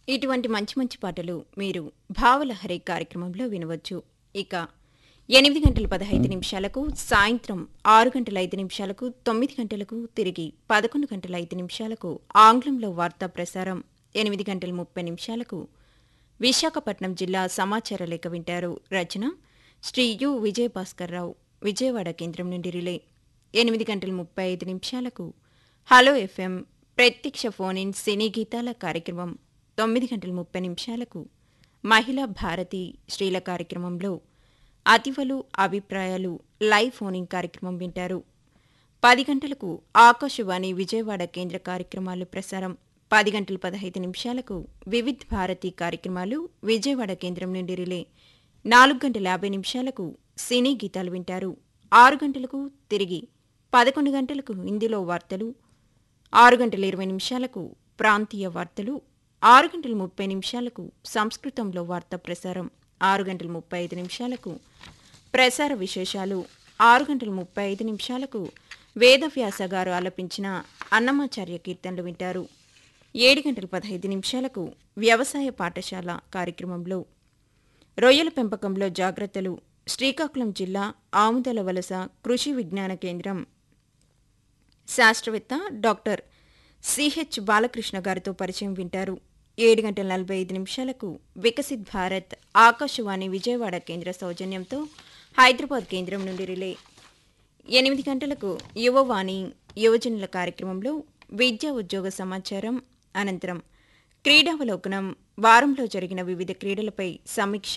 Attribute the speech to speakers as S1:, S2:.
S1: ఇటువంటి మంచి మంచి పాటలు మీరు భావలహరి కార్యక్రమంలో వినవచ్చు ఇక ఎనిమిది గంటల పదహైదు నిమిషాలకు సాయంత్రం ఆరు గంటల ఐదు నిమిషాలకు తొమ్మిది గంటలకు తిరిగి పదకొండు గంటల ఐదు నిమిషాలకు ఆంగ్లంలో వార్తా ప్రసారం ఎనిమిది గంటల ముప్పై నిమిషాలకు విశాఖపట్నం జిల్లా సమాచార లేఖ వింటారు రచన శ్రీ యు విజయభాస్కర్రావు విజయవాడ కేంద్రం నుండి రిలే ఎనిమిది గంటల ముప్పై ఐదు నిమిషాలకు హలో ఎఫ్ఎం ప్రత్యక్ష ఫోన్ ఇన్ సినీ గీతాల కార్యక్రమం తొమ్మిది గంటల ముప్పై నిమిషాలకు మహిళా భారతి స్త్రీల కార్యక్రమంలో అతివలు అభిప్రాయాలు లైవ్ ఫోనింగ్ కార్యక్రమం వింటారు పది గంటలకు ఆకాశవాణి విజయవాడ కేంద్ర కార్యక్రమాలు ప్రసారం పది గంటల పదహైదు నిమిషాలకు వివిధ్ భారతి కార్యక్రమాలు విజయవాడ కేంద్రం నుండి రిలే నాలుగు గంటల యాభై నిమిషాలకు సినీ గీతాలు వింటారు ఆరు గంటలకు తిరిగి పదకొండు గంటలకు హిందీలో వార్తలు ఆరు గంటల ఇరవై నిమిషాలకు ప్రాంతీయ వార్తలు ఆరు గంటల ముప్పై నిమిషాలకు సంస్కృతంలో వార్తా ప్రసారం ఆరు గంటల ముప్పై ఐదు నిమిషాలకు ప్రసార విశేషాలు ఆరు గంటల ముప్పై ఐదు నిమిషాలకు వేదవ్యాస గారు ఆలపించిన అన్నమాచార్య కీర్తనలు వింటారు ఏడు గంటల పదహైదు నిమిషాలకు వ్యవసాయ పాఠశాల కార్యక్రమంలో రొయ్యల పెంపకంలో జాగ్రత్తలు శ్రీకాకుళం జిల్లా ఆముదల వలస కృషి విజ్ఞాన కేంద్రం శాస్త్రవేత్త డాక్టర్ సిహెచ్ బాలకృష్ణ గారితో పరిచయం వింటారు ఏడు గంటల నలభై ఐదు నిమిషాలకు వికసిత్ భారత్ ఆకాశవాణి విజయవాడ కేంద్ర సౌజన్యంతో హైదరాబాద్ కేంద్రం నుండి రిలే ఎనిమిది గంటలకు యువవాణి యువజనుల కార్యక్రమంలో విద్యా ఉద్యోగ సమాచారం అనంతరం క్రీడావలోకనం వారంలో జరిగిన వివిధ క్రీడలపై సమీక్ష